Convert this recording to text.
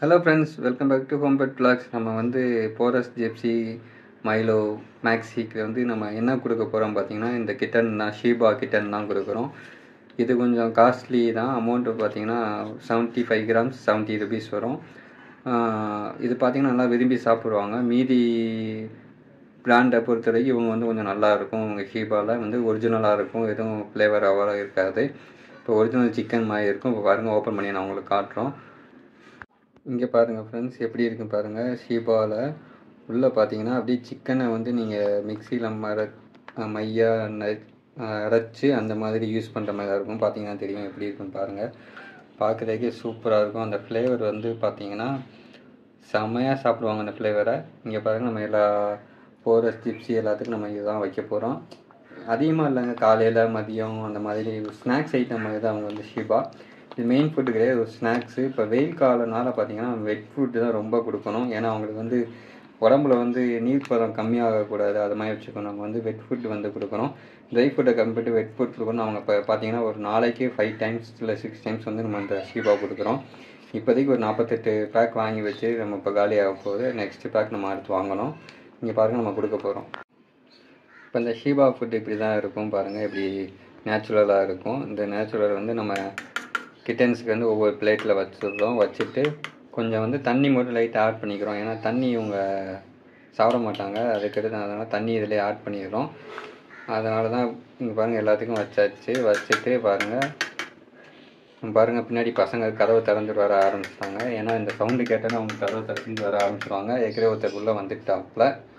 hello friends welcome back to home pet blacks நம்ம வந்து porous ஜெப்சி Milo மேக்ஸிக்கு வந்து நம்ம என்ன கொடுக்க போகிறோம் பார்த்தீங்கன்னா இந்த கிட்டன் தான் ஷீபா கிட்டன் தான் கொடுக்குறோம் இது கொஞ்சம் காஸ்ட்லி தான் அமௌண்ட்டு பார்த்தீங்கன்னா seventy five grams seventy rupees வரும் ஆஹ் இது பார்த்தீங்கன்னா நல்லா விரும்பி சாப்பிடுவாங்க மீதி பிராண்டை பொறுத்த வரைக்கும் இவங்க வந்து கொஞ்சம் நல்லா இருக்கும் இவங்க ஷீபாவில் வந்து ஒரிஜினலாக இருக்கும் எதுவும் ஃப்ளேவர் அவ்வளோ இருக்காது இப்போ ஒரிஜினல் சிக்கன் மாதிரி இருக்கும் இப்போ பாருங்கள் ஓப்பன் பண்ணி நான் உங்களுக்கு காட்டுறோம் இங்கே பாருங்கள் ஃப்ரெண்ட்ஸ் எப்படி இருக்குன்னு பாருங்கள் ஷீபாவில் உள்ளே பார்த்தீங்கன்னா அப்படியே சிக்கனை வந்து நீங்கள் மிக்சியில் மர மையா ந- அரைச்சி அந்த மாதிரி யூஸ் பண்ணுற மாதிரி தான் இருக்கும் பார்த்தீங்கன்னா தெரியும் எப்படி இருக்குன்னு பாருங்கள் பார்க்குறதுக்கே சூப்பராக இருக்கும் அந்த ஃப்ளேவர் வந்து பார்த்தீங்கன்னா செம்மையாக சாப்பிடுவாங்க அந்த ஃப்ளேவரை இங்கே பாருங்கள் நம்ம எல்லா போரஸ் ஜிப்ஸி எல்லாத்துக்கும் நம்ம இதுதான் வைக்க போகிறோம் அதிகமாக இல்லைங்க காலையில் மதியம் அந்த மாதிரி ஸ்நாக்ஸ் ஐட்டம் மாதிரி தான் அவங்க வந்து ஷீபா இது மெயின் ஃபுட்டு கிடையாது ஒரு ஸ்நாக்ஸு இப்போ வெயில் காலனால பார்த்தீங்கன்னா வெட் ஃபுட்டு தான் ரொம்ப கொடுக்கணும் ஏன்னா அவங்களுக்கு வந்து உடம்புல வந்து நீர் பதம் கம்மியாகக்கூடாது அது மாதிரி வச்சுக்கணும் நம்ம வந்து வெட் ஃபுட் வந்து கொடுக்கணும் ட்ரை ஃபுட்டை கம்பேர்ட் வெட் ஃபுட் கொடுக்கணும் அவங்க இப்போ பார்த்தீங்கன்னா ஒரு நாளைக்கு ஃபைவ் டைம்ஸ் இல்லை சிக்ஸ் டைம்ஸ் வந்து நம்ம அந்த ஷீபா கொடுக்குறோம் இப்போதைக்கு ஒரு நாற்பத்தெட்டு பேக் வாங்கி வச்சு நம்ம இப்போ காலியாக போகுது நெக்ஸ்ட் பேக் நம்ம அடுத்து வாங்கணும் இங்கே பாருங்கள் நம்ம கொடுக்க போகிறோம் இப்போ இந்த ஷீபா ஃபுட் இப்படி தான் இருக்கும் பாருங்கள் இப்படி நேச்சுரலாக இருக்கும் இந்த நேச்சுரல் வந்து நம்ம கிட்டன்ஸுக்கு வந்து ஒவ்வொரு பிளேட்டில் வச்சுருக்கோம் வச்சுட்டு கொஞ்சம் வந்து தண்ணி மட்டும் லைட்டாக ஆட் பண்ணிக்கிறோம் ஏன்னா தண்ணி இவங்க சாப்பிட மாட்டாங்க அதுக்கடுத்து அதனால் தண்ணி இதிலே ஆட் பண்ணிடுறோம் அதனால தான் இங்கே பாருங்கள் எல்லாத்துக்கும் வச்சாச்சு வச்சுட்டு பாருங்கள் பாருங்கள் பின்னாடி பசங்க கதவை திறந்துட்டு வர ஆரம்பிச்சிட்டாங்க ஏன்னா இந்த சவுண்டு கேட்டோன்னே அவங்க கதவை திறந்துட்டு வர ஆரம்பிச்சிருவாங்க ஏற்கனவே ஒருத்தர் உள்ளே வந்துட்டாப்புல